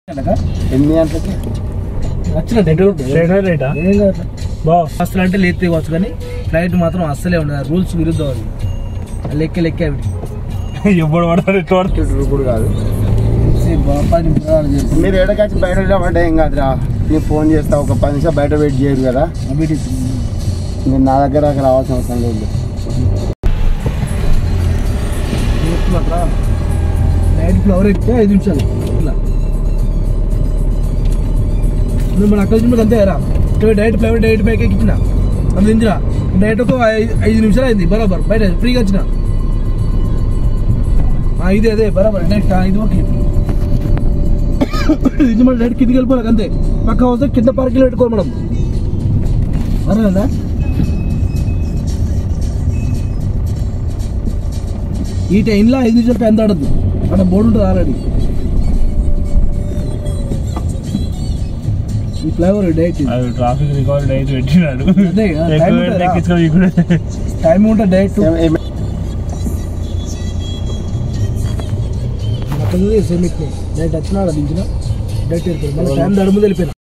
ఎన్ని గంటలకి వచ్చిన డెడ్ ట్రైన్ రేటా ఏం కాదు బా అసలు అంటే లేతే కావచ్చు కానీ ఫ్లైట్ మాత్రం అస్సలే ఉండదు రూల్స్ విరుద్ధం అది అది లెక్క లెక్క అవి ఎప్పుడు పడతారు ఎట్లా పడతారు చుట్టూ కూడా కాదు పది నిమిషాలు చేసి మీరు ఎడకొచ్చి బయట వెళ్ళమంటే ఏం కాదురా నేను ఫోన్ చేస్తా ఒక పది నిమిషాలు బయట వెయిట్ చేయరు కదా అభిటి నేను నా దగ్గర దాకా రావాల్సిన అవసరం లేదు నైట్ ఫ్లవర్ ఎక్కితే ఐదు నిమిషాలు ఇట్లా నువ్వు మన అక్కడ నుంచి అంతే రా డైరెక్ట్ ఫ్లవర్ డైరెక్ట్ పైకి ఎక్కించిన అంత ఇందిరా డైరెక్ట్ ఒక ఐ- ఐదు నిమిషాలు అయింది బరాబర్ బయట ఫ్రీగా వచ్చిన ఆ, ఇదే అదే బరాబర్ డైరెక్ట్ ఇది ఓకే ఇది మనం డైరెక్ట్ కిందికి వెళ్ళిపోవాలి అంతే పక్క వస్తే కింద పార్కింగ్ పెట్టుకోవాలి మనం అర్థమైందా ఈ టైంలో ఐదు నిమిషాలు పెద్ద ఆడద్దు అక్కడ బోర్డు ఉంటుంది ఆల్రెడీ ఈ ఫ్లైఓవర్ డైట్ అది ట్రాఫిక్ రికార్డ్ అయితే పెట్టినాడు అదే, ఆ ఎక్కువ time పెడితే ఉంటుందా? ఎక్కించుకో ఇక్కడ టైం ఉంటుంది డైట్ ఏం- ఏం- అక్కడ సేమ్ డైట్ వచ్చినా దించిన డైట్ వెళ్ళిపోయింది మన టైం దడుము వెళ్ళిపోయినా